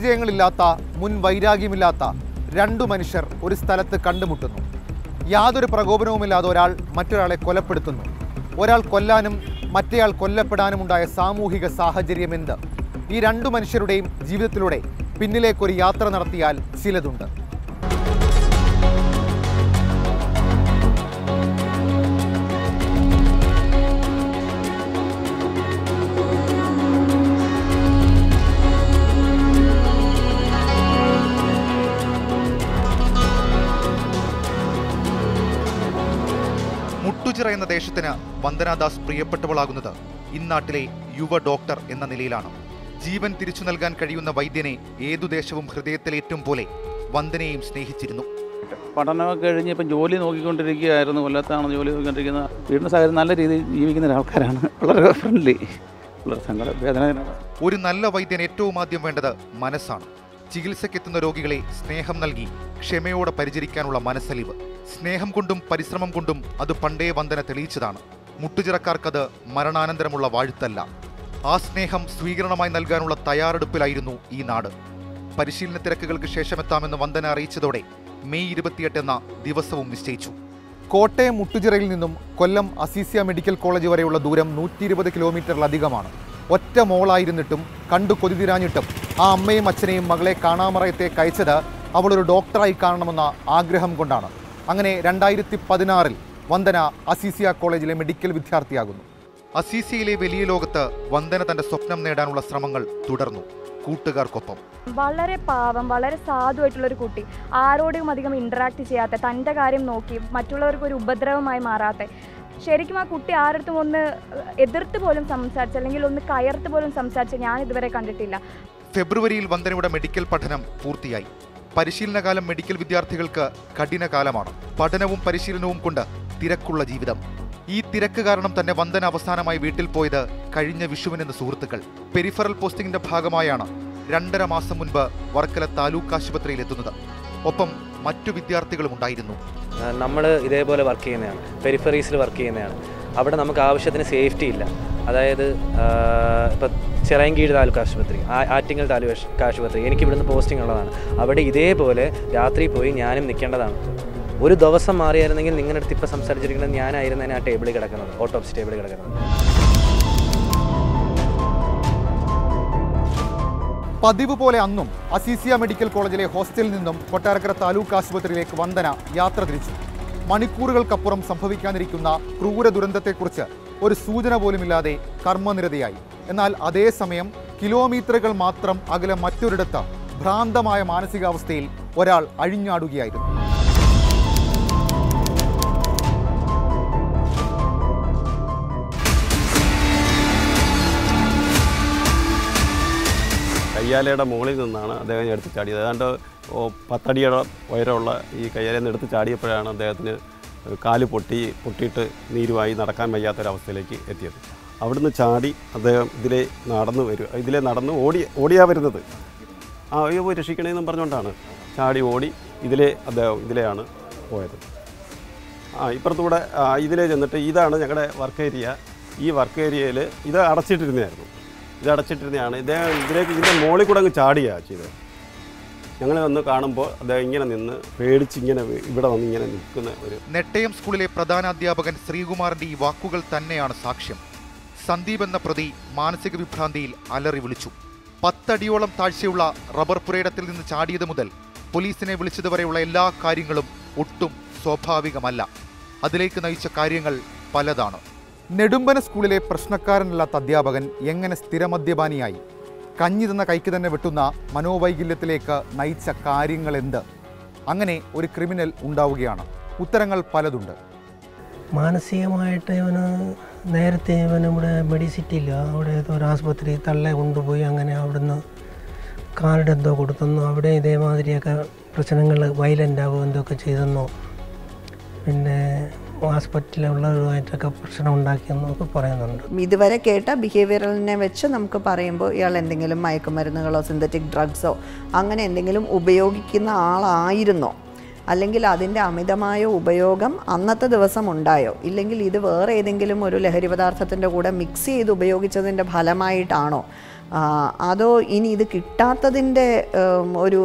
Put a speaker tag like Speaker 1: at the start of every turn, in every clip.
Speaker 1: പരിചയങ്ങളില്ലാത്ത മുൻ വൈരാഗ്യമില്ലാത്ത രണ്ടു മനുഷ്യർ ഒരു സ്ഥലത്ത് കണ്ടുമുട്ടുന്നു യാതൊരു പ്രകോപനവുമില്ലാതെ ഒരാൾ മറ്റൊരാളെ കൊലപ്പെടുത്തുന്നു ഒരാൾ കൊല്ലാനും മറ്റേയാൾ കൊല്ലപ്പെടാനുമുണ്ടായ സാമൂഹിക സാഹചര്യം എന്ത് ഈ രണ്ടു മനുഷ്യരുടെയും ജീവിതത്തിലൂടെ പിന്നിലേക്കൊരു യാത്ര നടത്തിയാൽ ചിലതുണ്ട് മുട്ടുചിറ എന്ന ദേശത്തിന് വന്ദനാദാസ് പ്രിയപ്പെട്ടവളാകുന്നത് ഇന്നാട്ടിലെ യുവ ഡോക്ടർ എന്ന നിലയിലാണ് ജീവൻ തിരിച്ചു നൽകാൻ കഴിയുന്ന വൈദ്യനെ ഏതു ദേശവും ഹൃദയത്തിലേറ്റും പോലെ വന്ദനയെയും സ്നേഹിച്ചിരുന്നു
Speaker 2: പഠനമൊക്കെ കഴിഞ്ഞ് ഇപ്പം ജോലി നോക്കിക്കൊണ്ടിരിക്കുകയായിരുന്നു കൊല്ലത്താണ് ജോലി നോക്കിക്കൊണ്ടിരിക്കുന്നത് വീടിൻ്റെ സാഹചര്യം നല്ല രീതിയിൽ ജീവിക്കുന്ന ഒരാൾക്കാരാണ് വളരെ ഫ്രണ്ട്ലി വളരെ സങ്കട വേദന
Speaker 1: ഒരു നല്ല വൈദ്യൻ ഏറ്റവും ആദ്യം വേണ്ടത് മനസ്സാണ് ചികിത്സയ്ക്കെത്തുന്ന രോഗികളെ സ്നേഹം നൽകി ക്ഷമയോടെ പരിചരിക്കാനുള്ള മനസ്സലിവ് സ്നേഹം കൊണ്ടും പരിശ്രമം കൊണ്ടും അത് പണ്ടേ വന്ദന തെളിയിച്ചതാണ് മുട്ടുചിറക്കാർക്കത് മരണാനന്തരമുള്ള വാഴ്ത്തല്ല ആ സ്നേഹം സ്വീകരണമായി നൽകാനുള്ള തയ്യാറെടുപ്പിലായിരുന്നു ഈ നാട് പരിശീലന തിരക്കുകൾക്ക് ശേഷമെത്താമെന്ന് വന്ദന അറിയിച്ചതോടെ മെയ് ഇരുപത്തിയെട്ട് എന്ന ദിവസവും നിശ്ചയിച്ചു കോട്ടയം മുട്ടുചിറയിൽ നിന്നും കൊല്ലം അസീസിയ മെഡിക്കൽ കോളേജ് വരെയുള്ള ദൂരം നൂറ്റി ഇരുപത് കിലോമീറ്ററിലധികമാണ് ഒറ്റ മോളായിരുന്നിട്ടും കണ്ടു കൊതിതിരാഞ്ഞിട്ടും ആ അമ്മയും അച്ഛനെയും മകളെ കാണാമറയത്തേക്ക് അയച്ചത് അവളൊരു ഡോക്ടറായി കാണണമെന്ന ആഗ്രഹം കൊണ്ടാണ് അങ്ങനെ രണ്ടായിരത്തി പതിനാറിൽ വന്ദന അസീസിയ കോളേജിലെ മെഡിക്കൽ വിദ്യാർത്ഥിയാകുന്നു അസീസിയയിലെ വലിയ ലോകത്ത് വന്ദന തന്റെ സ്വപ്നം നേടാനുള്ള ശ്രമങ്ങൾ തുടർന്നു കൂട്ടുകാർക്കൊപ്പം
Speaker 3: വളരെ പാവം വളരെ സാധുവായിട്ടുള്ള ഒരു കുട്ടി ആരോടും അധികം ഇൻറ്ററാക്ട് ചെയ്യാത്ത തൻ്റെ കാര്യം നോക്കി മറ്റുള്ളവർക്ക് ഒരു ഉപദ്രവമായി മാറാത്ത ശരിക്കും ആ കുട്ടി ആരടുത്തും ഒന്ന് എതിർത്ത് പോലും സംസാരിച്ച് അല്ലെങ്കിൽ ഒന്ന് കയർത്ത് പോലും സംസാരിച്ച് ഞാൻ ഇതുവരെ കണ്ടിട്ടില്ല
Speaker 1: ഫെബ്രുവരിയിൽ വന്ദനയുടെ മെഡിക്കൽ പഠനം പൂർത്തിയായി പരിശീലനകാലം മെഡിക്കൽ വിദ്യാർത്ഥികൾക്ക് കഠിന കാലമാണ് പഠനവും പരിശീലനവും കൊണ്ട് തിരക്കുള്ള ജീവിതം ഈ തിരക്ക് കാരണം തന്നെ വന്ദന അവസാനമായി വീട്ടിൽ പോയത് കഴിഞ്ഞ വിഷുവിനെന്ന് സുഹൃത്തുക്കൾ പെരിഫറൽ പോസ്റ്റിംഗിന്റെ ഭാഗമായാണ് രണ്ടര മാസം മുൻപ് വർക്കല താലൂക്ക് ആശുപത്രിയിൽ എത്തുന്നത് ഒപ്പം മറ്റു വിദ്യാർത്ഥികളും ഉണ്ടായിരുന്നു
Speaker 4: നമ്മൾ ഇതേപോലെ വർക്ക് ചെയ്യുന്നതാണ് പെരിഫറീസിൽ വർക്ക് ചെയ്യുന്നതാണ് അവിടെ നമുക്ക് ആവശ്യത്തിന് സേഫ്റ്റി ഇല്ല അതായത് ഇപ്പം ചിറയൻകീഴ് താലൂക്ക് ആശുപത്രി ആ- ആറ്റിങ്ങൽ താലൂക്ക് ആശുപത്രി എനിക്ക് ഇവിടുന്ന് പോസ്റ്റിംഗ് ഉള്ളതാണ് അവിടെ ഇതേപോലെ രാത്രി പോയി ഞാനും നിൽക്കേണ്ടതാണ് ഒരു ദിവസം മാറിയായിരുന്നെങ്കിൽ നിങ്ങളുടെ അടുത്ത് ഇപ്പോൾ സംസാരിച്ചിരിക്കുന്നത് ഞാനായിരുന്നേനെ ആ ടേബിളിൽ കിടക്കുന്നത് ഓട്ടോപ്സി ടേബിളിൽ കിടക്കുന്നത്
Speaker 1: പതിവ് പോലെ അന്നും അസീസിയ മെഡിക്കൽ കോളേജിലെ ഹോസ്റ്റലിൽ നിന്നും കൊട്ടാരക്കര താലൂക്ക് ആശുപത്രിയിലേക്ക് വന്ദന യാത്ര തിരിച്ചു മണിക്കൂറുകൾക്കപ്പുറം സംഭവിക്കാനിരിക്കുന്ന ക്രൂര ദുരന്തത്തെക്കുറിച്ച് ഒരു സൂചന പോലുമില്ലാതെ കർമ്മനിരതയായി എന്നാൽ അതേസമയം കിലോമീറ്ററുകൾ മാത്രം അകലെ മറ്റൊരിടത്ത് ഭ്രാന്തമായ മാനസികാവസ്ഥയിൽ ഒരാൾ അഴിഞ്ഞാടുകയായിരുന്നു
Speaker 5: കയ്യാലയുടെ മുകളിൽ നിന്നാണ് അദ്ദേഹം എടുത്ത് ചാടിയത് ഏതാണ്ട് ഓ പത്തടിയുടെ ഉയരമുള്ള ഈ കയ്യാലയിൽ നിന്ന് എടുത്ത് ചാടിയപ്പോഴാണ് അദ്ദേഹത്തിന് കാല് പൊട്ടി പൊട്ടിയിട്ട് നീരുമായി നടക്കാൻ വയ്യാത്തൊരവസ്ഥയിലേക്ക് എത്തിയത് അവിടുന്ന് ചാടി അദ്ദേഹം ഇതിലെ നടന്നു വരും ഇതിലെ നടന്ന് ഓടി ഓടിയാ വരുന്നത് ആ അയ്യോ പോയി രക്ഷിക്കണേന്നും പറഞ്ഞുകൊണ്ടാണ് ചാടി ഓടി ഇതിലെ അദ്ദേഹം ഇതിലെയാണ് പോയത് ആ ഇപ്പുറത്തൂടെ ആ, ഇതിലേ ചെന്നിട്ട് ഇതാണ് ഞങ്ങളുടെ വർക്ക് ഏരിയ ഈ വർക്ക് ഏരിയയിൽ ഇത് അടച്ചിട്ടിരുന്നതായിരുന്നു ഇത് അടച്ചിട്ടിരുന്നതാണ് ഇദ്ദേഹം ഇതിലേക്ക് ഇതിൻ്റെ മുകളിൽ കൂടെ അങ്ങ് ചാടിയാണ് ചെയ്തത് ഞങ്ങൾ വന്ന് കാണുമ്പോൾ അദ്ദേഹം ഇങ്ങനെ നിന്ന് പേടിച്ച് ഇങ്ങനെ വി- ഇവിടെ വന്ന് ഇങ്ങനെ നിൽക്കുന്ന ഒരു
Speaker 1: നെട്ടയം സ്കൂളിലെ പ്രധാനാധ്യാപകൻ ശ്രീകുമാറിന്റെ ഈ വാക്കുകൾ തന്നെയാണ് സാക്ഷ്യം സന്ദീപ് എന്ന പ്രതി മാനസിക വിഭ്രാന്തിയിൽ അലറി വിളിച്ചു പത്തടിയോളം താഴ്ചയുള്ള റബ്ബർ പുരയിടത്തിൽ നിന്ന് ചാടിയത് മുതൽ പോലീസിനെ വിളിച്ചതുവരെയുള്ള എല്ലാ കാര്യങ്ങളും ഒട്ടും സ്വാഭാവികമല്ല അതിലേക്ക് നയിച്ച കാര്യങ്ങൾ പലതാണ് നെടുമ്പന സ്കൂളിലെ പ്രശ്നക്കാരനല്ലാത്ത അധ്യാപകൻ എങ്ങനെ സ്ഥിരമദ്യപാനിയായി കഞ്ഞി തന്ന കൈക്ക് തന്നെ വെട്ടുന്ന മനോവൈകല്യത്തിലേക്ക് നയിച്ച കാര്യങ്ങൾ എന്ത് അങ്ങനെ ഒരു ക്രിമിനൽ ഉണ്ടാവുകയാണ് ഉത്തരങ്ങൾ പലതുണ്ട്
Speaker 6: മാനസികമായിട്ട് ഇവന് നേരത്തെ ഇവൻ ഇവിടെ മെഡിസിറ്റിയില്ല അവിടെ ഏതോ ഒരു ആസ്പത്രി തള്ളെ കൊണ്ടുപോയി അങ്ങനെ അവിടുന്ന് കാർഡ് എന്തോ കൊടുത്തെന്നോ അവിടെ ഇതേമാതിരിയൊക്കെ പ്രശ്നങ്ങൾ വയലൻ്റ് ആവുക എന്തൊക്കെ ചെയ്തെന്നോ പിന്നെ ഹോസ്പിറ്റലിലുള്ളവരുമായിട്ടൊക്കെ പ്രശ്നം ഉണ്ടാക്കിയെന്നൊക്കെ പറയുന്നുണ്ട്
Speaker 7: ഇതുവരെ കേട്ട ബിഹേവിയറലിനെ വെച്ച് നമുക്ക് പറയുമ്പോൾ ഇയാൾ എന്തെങ്കിലും മയക്കുമരുന്നുകളോ സിന്തറ്റിക് ഡ്രഗ്സോ അങ്ങനെ എന്തെങ്കിലും ഉപയോഗിക്കുന്ന ആളായിരുന്നോ അല്ലെങ്കിൽ അതിൻ്റെ അമിതമായ ഉപയോഗം അന്നത്തെ ദിവസം ഉണ്ടായോ ഇല്ലെങ്കിൽ ഇത് വേറെ ഏതെങ്കിലും ഒരു ലഹരി പദാർത്ഥത്തിൻ്റെ കൂടെ മിക്സ് ചെയ്ത് ഉപയോഗിച്ചതിൻ്റെ ഫലമായിട്ടാണോ ആ, അതോ ഇനി ഇത് കിട്ടാത്തതിൻ്റെ ഉം, ഒരു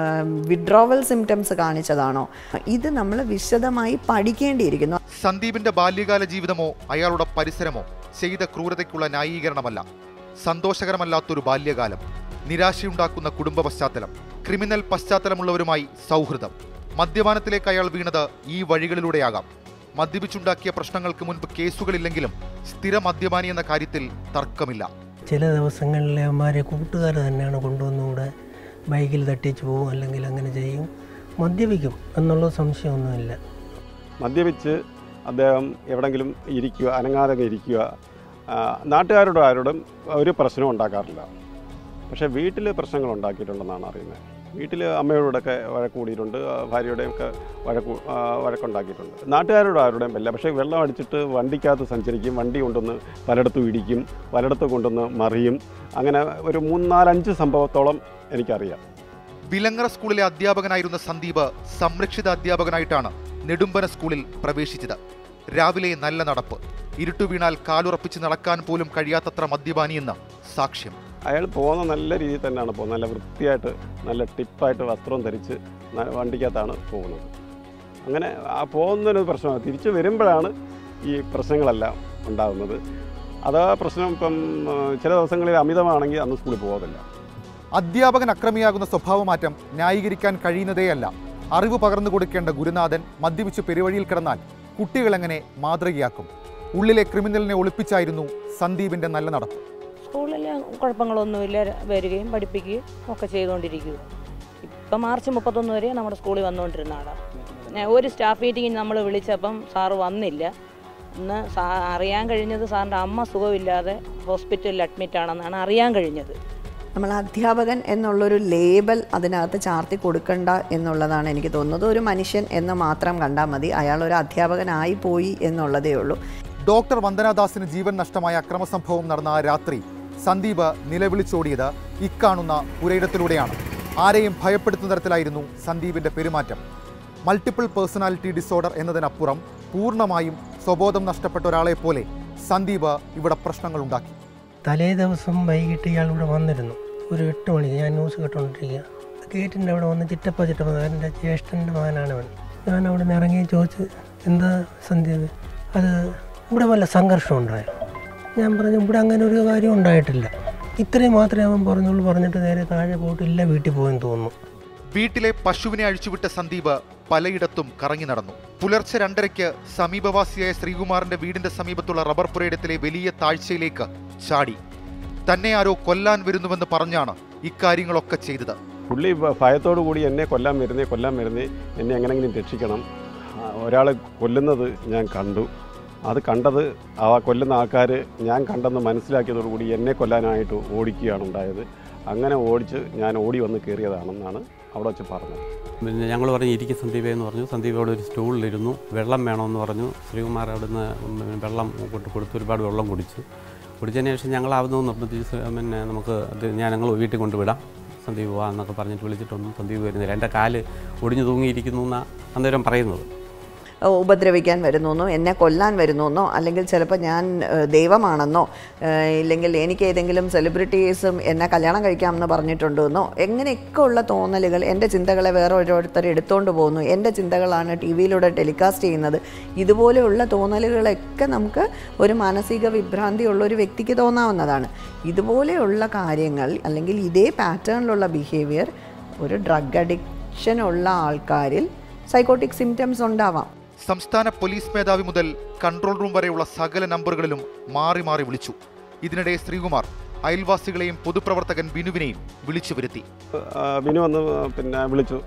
Speaker 7: വിഡ്രോവൽ സിംറ്റംസ് കാണിച്ചതാണോ ഇത് നമ്മൾ വിശദമായി പഠിക്കേണ്ടിയിരിക്കുന്നു
Speaker 1: സന്ദീപിന്റെ ബാല്യകാല ജീവിതമോ അയാളുടെ പരിസരമോ ചെയ്ത ക്രൂരതയ്ക്കുള്ള ന്യായീകരണമല്ല സന്തോഷകരമല്ലാത്തൊരു ബാല്യകാലം നിരാശയുണ്ടാക്കുന്ന കുടുംബ പശ്ചാത്തലം ക്രിമിനൽ പശ്ചാത്തലമുള്ളവരുമായി സൗഹൃദം മദ്യപാനത്തിലേക്ക് അയാൾ വീണത് ഈ വഴികളിലൂടെയാകാം മദ്യപിച്ചുണ്ടാക്കിയ പ്രശ്നങ്ങൾക്ക് മുൻപ് കേസുകളില്ലെങ്കിലും സ്ഥിര മദ്യപാനി എന്ന കാര്യത്തിൽ തർക്കമില്ല
Speaker 6: ചില ദിവസങ്ങളിൽ അവന്മാരെ കൂട്ടുകാർ തന്നെയാണ് കൊണ്ടുവന്നുകൂടെ ബൈക്കിൽ തട്ടിച്ച് പോകും അല്ലെങ്കിൽ അങ്ങനെ ചെയ്യും മദ്യപിക്കും എന്നുള്ള സംശയമൊന്നുമില്ല
Speaker 5: മദ്യപിച്ച് അദ്ദേഹം എവിടെങ്കിലും ഇരിക്കുക അനങ്ങാതെ അങ്ങ് ഇരിക്കുക ആ, നാട്ടുകാരോടും ആരോടും ഒരു പ്രശ്നവും ഉണ്ടാക്കാറില്ല പക്ഷേ വീട്ടിൽ പ്രശ്നങ്ങൾ ഉണ്ടാക്കിയിട്ടുണ്ടെന്നാണ് അറിയുന്നത് വീട്ടിൽ അമ്മയോടൊക്കെ വഴക്കൂടിയിട്ടുണ്ട് ആ, ഭാര്യയുടെയൊക്കെ വഴക്കു ആ, വഴക്കുണ്ടാക്കിയിട്ടുണ്ട് നാട്ടുകാരോട് ആരുടെയും ഇല്ല പക്ഷേ വെള്ളം അടിച്ചിട്ട് വണ്ടിക്കകത്ത് സഞ്ചരിക്കും വണ്ടി കൊണ്ടുവന്ന് പലയിടത്തും ഇടിക്കും പലയിടത്തും കൊണ്ടുവന്ന് മറിയും അങ്ങനെ ഒരു മൂന്നാലഞ്ച് സംഭവത്തോളം എനിക്കറിയാം
Speaker 1: വിലങ്ങറ സ്കൂളിലെ അധ്യാപകനായിരുന്ന സന്ദീപ് സംരക്ഷിത അധ്യാപകനായിട്ടാണ് നെടുമ്പന സ്കൂളിൽ പ്രവേശിച്ചത് രാവിലെ നല്ല നടപ്പ് ഇരുട്ടു വീണാൽ കാലുറപ്പിച്ച് നടക്കാൻ പോലും കഴിയാത്തത്ര മദ്യപാനിയെന്ന് സാക്ഷ്യം
Speaker 5: അയാൾ പോകുന്ന നല്ല രീതിയിൽ തന്നെയാണ് പോകുന്നത് നല്ല വൃത്തിയായിട്ട് നല്ല ടിപ്പായിട്ട് വസ്ത്രം ധരിച്ച് ന- വണ്ടിക്കകത്താണ് പോകുന്നത് അങ്ങനെ ആ പോകുന്നതിന് പ്രശ്നമാണ് തിരിച്ചു വരുമ്പോഴാണ് ഈ പ്രശ്നങ്ങളെല്ലാം ഉണ്ടാകുന്നത് അതാ പ്രശ്നം ഇപ്പം ആ, ചില ദിവസങ്ങളിൽ അമിതമാണെങ്കിൽ അന്ന് സ്കൂളിൽ പോകത്തില്ല
Speaker 1: അധ്യാപകൻ അക്രമിയാകുന്ന സ്വഭാവമാറ്റം ന്യായീകരിക്കാൻ കഴിയുന്നതേയല്ല അറിവ് പകർന്നു കൊടുക്കേണ്ട ഗുരുനാഥൻ മദ്യപിച്ച് പെരുവഴിയിൽ കിടന്നാൽ കുട്ടികളെങ്ങനെ മാതൃകയാക്കും ഉള്ളിലെ ക്രിമിനലിനെ ഒളിപ്പിച്ചായിരുന്നു സന്ദീപിന്റെ നല്ല നടപ്പ്
Speaker 8: സ്കൂളിൽ കുഴപ്പങ്ങളൊന്നുമില്ല വരികയും പഠിപ്പിക്കുകയും ഒക്കെ ചെയ്തുകൊണ്ടിരിക്കുക ഇപ്പം മാർച്ച് മുപ്പത്തൊന്ന് വരെ നമ്മുടെ സ്കൂളിൽ വന്നുകൊണ്ടിരുന്ന ആളാണ് ഞാൻ ഒരു സ്റ്റാഫ് മീറ്റിങ്ങിന് നമ്മൾ വിളിച്ചപ്പം സാറ് വന്നില്ല ഇന്ന് സാ അറിയാൻ കഴിഞ്ഞത് സാറിൻ്റെ അമ്മ സുഖമില്ലാതെ ഹോസ്പിറ്റലിൽ അഡ്മിറ്റ് ആണെന്നാണ് അറിയാൻ കഴിഞ്ഞത്
Speaker 7: നമ്മൾ അധ്യാപകൻ എന്നുള്ളൊരു ലേബൽ അതിനകത്ത് ചാർത്തി കൊടുക്കണ്ട എന്നുള്ളതാണ് എനിക്ക് തോന്നുന്നത് ഒരു മനുഷ്യൻ എന്ന് മാത്രം കണ്ടാൽ മതി അയാൾ ഒരു അധ്യാപകനായി പോയി എന്നുള്ളതേ ഉള്ളൂ
Speaker 1: ഡോക്ടർ വന്ദനാദാസിന് ജീവൻ നഷ്ടമായ അക്രമസംഭവം നടന്ന ആ രാത്രി സന്ദീപ് നിലവിളിച്ചോടിയത് ഇക്കാണുന്ന പുരയിടത്തിലൂടെയാണ് ആരെയും ഭയപ്പെടുത്തുന്ന തരത്തിലായിരുന്നു സന്ദീപിന്റെ പെരുമാറ്റം മൾട്ടിപ്പിൾ പേഴ്സണാലിറ്റി ഡിസോർഡർ എന്നതിനപ്പുറം പൂർണ്ണമായും സ്വബോധം നഷ്ടപ്പെട്ട ഒരാളെ പോലെ സന്ദീപ് ഇവിടെ പ്രശ്നങ്ങൾ ഉണ്ടാക്കി
Speaker 6: തലേ ദിവസം വൈകിട്ട് ഇയാൾ ഇവിടെ വന്നിരുന്നു ഒരു എട്ട് മണിക്ക് ഞാൻ ന്യൂസ് കേട്ടോണ്ടിരിക്കുക ഗേറ്റിൻ്റെ അവിടെ വന്ന് ചിറ്റപ്പ ചിറ്റപ്പ എൻ്റെ ജ്യേഷ്ഠൻ്റെ മകനാണ് അവൻ ഞാൻ അവിടെ നിന്ന് ഇറങ്ങി ചോദിച്ച് എന്താ സന്ധ്യ ഇത്? അത് ഇവിടെ വല്ല സംഘർഷം ഉണ്ടായോ ഞാൻ പറഞ്ഞു ഇവിടെ അങ്ങനെ ഒരു കാര്യം ഉണ്ടായിട്ടില്ല ഇത്രയും മാത്രമേ അവൻ പറഞ്ഞുള്ളൂ പറഞ്ഞിട്ട് നേരെ താഴെ പോയിട്ട് ഇല്ല വീട്ടിൽ പോയെന്ന് തോന്നുന്നു
Speaker 1: വീട്ടിലെ പശുവിനെ അഴിച്ചുവിട്ട സന്ദീപ് പലയിടത്തും കറങ്ങി നടന്നു പുലർച്ചെ രണ്ടരയ്ക്ക് സമീപവാസിയായ ശ്രീകുമാറിന്റെ വീടിന്റെ സമീപത്തുള്ള റബ്ബർ പുരയിടത്തിലെ വലിയ താഴ്ചയിലേക്ക് ചാടി തന്നെ ആരോ കൊല്ലാൻ വരുന്നുവെന്ന് പറഞ്ഞാണ് ഇക്കാര്യങ്ങളൊക്കെ ചെയ്തത്
Speaker 5: പുള്ളി ഭ- ഭയത്തോടു കൂടി എന്നെ കൊല്ലാൻ വരുന്നേ കൊല്ലാൻ വരുന്നേ എന്നെ എങ്ങനെയെങ്കിലും രക്ഷിക്കണം ഒരാൾ കൊല്ലുന്നത് ഞാൻ കണ്ടു അത് കണ്ടത് ആ കൊല്ലുന്ന ആൾക്കാർ ഞാൻ കണ്ടെന്ന് മനസ്സിലാക്കിയതോടുകൂടി എന്നെ കൊല്ലാനായിട്ട് ഓടിക്കുകയാണ് ഉണ്ടായത് അങ്ങനെ ഓടിച്ച് ഞാൻ ഓടി വന്ന് കയറിയതാണെന്നാണ് അവിടെ വെച്ച് പറഞ്ഞത്
Speaker 9: പിന്നെ ഞങ്ങൾ പറഞ്ഞു ഇരിക്കും സന്ദീപേ എന്ന് പറഞ്ഞു സന്ദീപ് അവിടെ ഒരു സ്റ്റൂളിലിരുന്നു വെള്ളം വേണമെന്ന് പറഞ്ഞു ശ്രീകുമാർ അവിടുന്ന് പിന്നെ വെള്ളം കൊണ്ട് കൊടുത്ത് ഒരുപാട് വെള്ളം കുടിച്ചു കുടിച്ചതിന് ശേഷം ഞങ്ങൾ അവിടുന്ന് നിർബന്ധിച്ച് പിന്നെ നമുക്ക് അത് ഞാൻ ഞങ്ങൾ വീട്ടിൽ കൊണ്ടുവിടാം സന്ദീപ് പോവാ എന്നൊക്കെ പറഞ്ഞിട്ട് വിളിച്ചിട്ടൊന്നും സന്ദീപ് വരുന്നില്ല എൻ്റെ കാല് ഒടിഞ്ഞു തൂങ്ങിയിരിക്കുന്നു എന്നാണ് അന്നേരം പറയുന്നത്
Speaker 7: ഏഹ് ഉപദ്രവിക്കാൻ വരുന്നു എന്നെ കൊല്ലാൻ വരുന്നു അല്ലെങ്കിൽ ചിലപ്പോൾ ഞാൻ ഏഹ് ദൈവമാണെന്നോ ഏഹ് ഇല്ലെങ്കിൽ എനിക്ക് ഏതെങ്കിലും സെലിബ്രിറ്റീസും എന്നെ കല്യാണം കഴിക്കാമെന്ന് പറഞ്ഞിട്ടുണ്ടെന്നോ എങ്ങനെയൊക്കെ ഉള്ള തോന്നലുകൾ എൻ്റെ ചിന്തകളെ വേറെ ഓരോരുത്തർ എടുത്തുകൊണ്ട് പോകുന്നു എൻ്റെ ചിന്തകളാണ് ടി വിയിലൂടെ ടെലികാസ്റ്റ് ചെയ്യുന്നത് ഇതുപോലെയുള്ള തോന്നലുകളൊക്കെ നമുക്ക് ഒരു മാനസിക വിഭ്രാന്തി ഉള്ള ഒരു വ്യക്തിക്ക് തോന്നാവുന്നതാണ് ഇതുപോലെയുള്ള കാര്യങ്ങൾ അല്ലെങ്കിൽ ഇതേ പാറ്റേണിലുള്ള ബിഹേവിയർ ഒരു ഡ്രഗ് അഡിക്ഷൻ ഉള്ള ആൾക്കാരിൽ സൈക്കോട്ടിക് സിംറ്റംസ് ഉണ്ടാവാം
Speaker 1: സംസ്ഥാന പോലീസ് മേധാവി മുതൽ കൺട്രോൾ റൂം വരെയുള്ള സകല നമ്പറുകളിലും മാറി മാറി വിളിച്ചു ഇതിനിടെ ശ്രീകുമാർ അയൽവാസികളെയും പൊതുപ്രവർത്തകൻ ബിനുവിനെയും വിളിച്ചു വരുത്തി
Speaker 5: ആ, ബിനു വന്ന് പിന്നെ വിളിച്ചു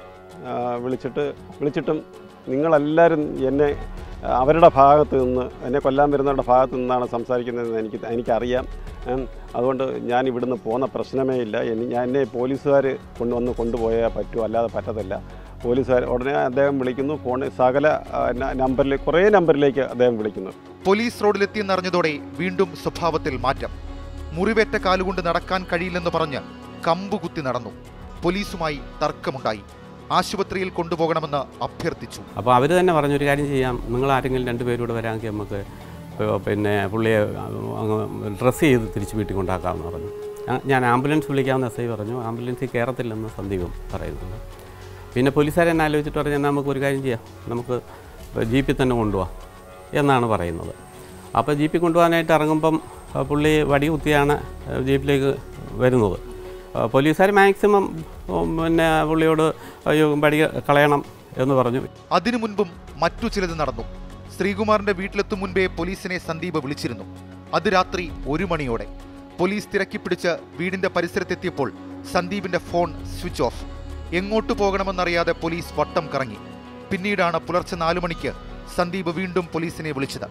Speaker 5: ആ, വിളിച്ചിട്ട് വിളിച്ചിട്ടും നിങ്ങളെല്ലാവരും എന്നെ അവരുടെ ഭാഗത്ത് നിന്ന് എന്നെ കൊല്ലാൻ വരുന്നവരുടെ ഭാഗത്ത് നിന്നാണ് സംസാരിക്കുന്നതെന്ന് എനിക്ക് എനിക്കറിയാം ഉം, അതുകൊണ്ട് ഞാൻ ഇവിടുന്ന് പോകുന്ന പ്രശ്നമേ ഇല്ല എനി- ഞാൻ എന്നെ പോലീസുകാർ കൊണ്ടുവന്ന് കൊണ്ടുപോയാൽ പറ്റൂ അല്ലാതെ പറ്റത്തില്ല പോലീസുകാർ ഉടനെ അദ്ദേഹം വിളിക്കുന്നു ഫോണിൽ സകല ആ, ന- നമ്പറിൽ കുറേ നമ്പറിലേക്ക് അദ്ദേഹം വിളിക്കുന്നു
Speaker 1: പോലീസ് റോഡിലെത്തിയെന്നറിഞ്ഞതോടെ വീണ്ടും സ്വഭാവത്തിൽ മാറ്റം മുറിവേറ്റ കാലുകൊണ്ട് നടക്കാൻ കഴിയില്ലെന്ന് പറഞ്ഞ് കമ്പുകുത്തി നടന്നു പോലീസുമായി തർക്കമുണ്ടായി ആശുപത്രിയിൽ കൊണ്ടുപോകണമെന്ന് അഭ്യർത്ഥിച്ചു
Speaker 9: അപ്പോൾ അവർ തന്നെ പറഞ്ഞു ഒരു കാര്യം ചെയ്യാം നിങ്ങൾ ആരെങ്കിലും രണ്ട് പേരൂടെ വരാമെങ്കിൽ നമുക്ക് ഏഹ് പിന്നെ പുള്ളിയെ അങ്ങ് ഡ്രസ്സ് ചെയ്ത് തിരിച്ച് വീട്ടിൽ കൊണ്ടാക്കാമെന്ന് പറഞ്ഞു ഞാ- ഞാൻ ആംബുലൻസ് വിളിക്കാമെന്ന് എസ് ഐ പറഞ്ഞു ആംബുലൻസിൽ കയറത്തില്ലെന്ന് സന്ദീപും പറയുന്നുണ്ട് പിന്നെ പോലീസുകാരെ എന്നെ ആലോചിച്ചിട്ട് പറഞ്ഞു എന്നാൽ നമുക്ക് ഒരു കാര്യം ചെയ്യാം നമുക്ക് ജീപ്പിൽ തന്നെ കൊണ്ടുപോകാം എന്നാണ് പറയുന്നത് അപ്പോൾ ജീപ്പിൽ കൊണ്ടുപോകാനായിട്ട് ഇറങ്ങുമ്പം ആ, പുള്ളി വടി കുത്തിയാണ് ആ, ജീപ്പിലേക്ക് വരുന്നത് ആ, പോലീസുകാർ മാക്സിമം ഉം, പിന്നെ പുള്ളിയോട് അയ്യോ വടി കളയണം എന്ന് പറഞ്ഞു
Speaker 1: അതിനു മുൻപും മറ്റു ചിലത് നടന്നു ശ്രീകുമാറിന്റെ വീട്ടിലെത്തും മുൻപേ പോലീസിനെ സന്ദീപ് വിളിച്ചിരുന്നു അത് രാത്രി ഒരു മണിയോടെ പോലീസ് തിരക്കിപ്പിടിച്ച് വീടിന്റെ പരിസരത്തെത്തിയപ്പോൾ സന്ദീപിന്റെ ഫോൺ സ്വിച്ച് ഓഫ് എങ്ങോട്ട് പോകണമെന്നറിയാതെ പോലീസ് വട്ടം കറങ്ങി പിന്നീടാണ് പുലർച്ചെ നാലു മണിക്ക് സന്ദീപ് വീണ്ടും പോലീസിനെ വിളിച്ചത്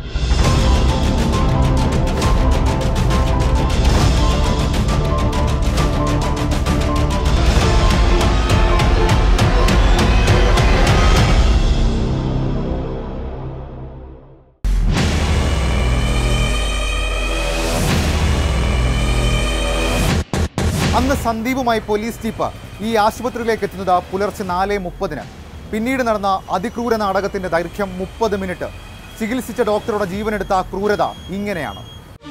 Speaker 1: അന്ന് സന്ദീപുമായി പോലീസ് ജീപ്പ് ഈ ആശുപത്രിയിലേക്ക് എത്തുന്നത് പുലർച്ചെ നാല് മുപ്പതിന് പിന്നീട് നടന്ന അതിക്രൂര നാടകത്തിന്റെ ദൈർഘ്യം മുപ്പത് മിനിറ്റ് ചികിത്സിച്ച ഡോക്ടറുടെ ജീവനെടുത്ത ആ ക്രൂരത ഇങ്ങനെയാണ്